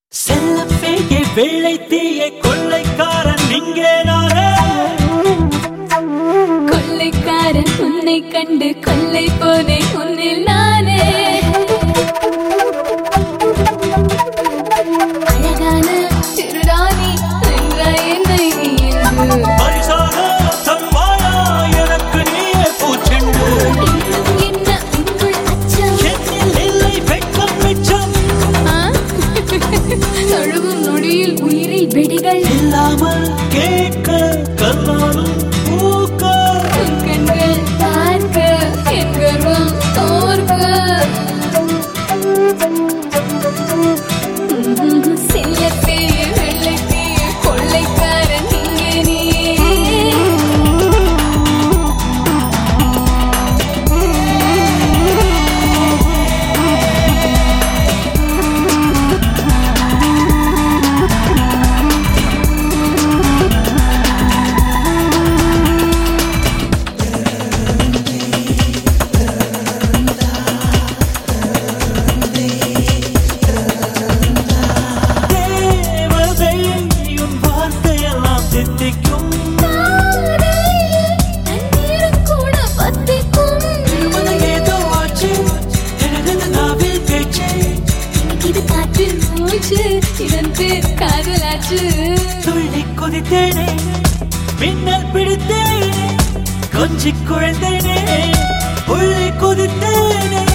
செல்லப்பேயே வெள்ளை தீய கொள்ளைக்காரன் இங்கே நானே கொள்ளைக்காரன் உன்னை கண்டு கொள்ளை போனேன் உன்னில் நானே அழகான திருராணி வென்றாய் என்னை நீ என்று. பரிசாக தருவாயா எனக்கு நீயே பூச்செண்டு இன்னும் என்ன உங்கள் அச்சம் என்னில் இல்லை வெட்கம் மிச்சம் ஆ? தழுவும் நொடியில் உயிரில் வெடிகள் இல்லாமல் கேட்க கல்லாலும் பூக்க உன் கண்கள் பார்க்க என் கர்வம் தோற்க செல்லப்பேய வெள்ளைப்பேய கொள்ளைக்காரன் இங்கே நீயே தேவதை உன் வார்த்தையெல்லாம் தித்திக்கும் தண்ணீரும் கூட பத்திக்கும் திருமண ஏதோ ஆச்சு எனது நாவில் பேச்சு இது காற்றின் மூச்சு இதன் பேர் காதலாச்சு துள்ளி குதித்தேனே மின்னல் பிடித்தேனே கொஞ்சி குழந்தேனே உள்ளே குதித்தேனே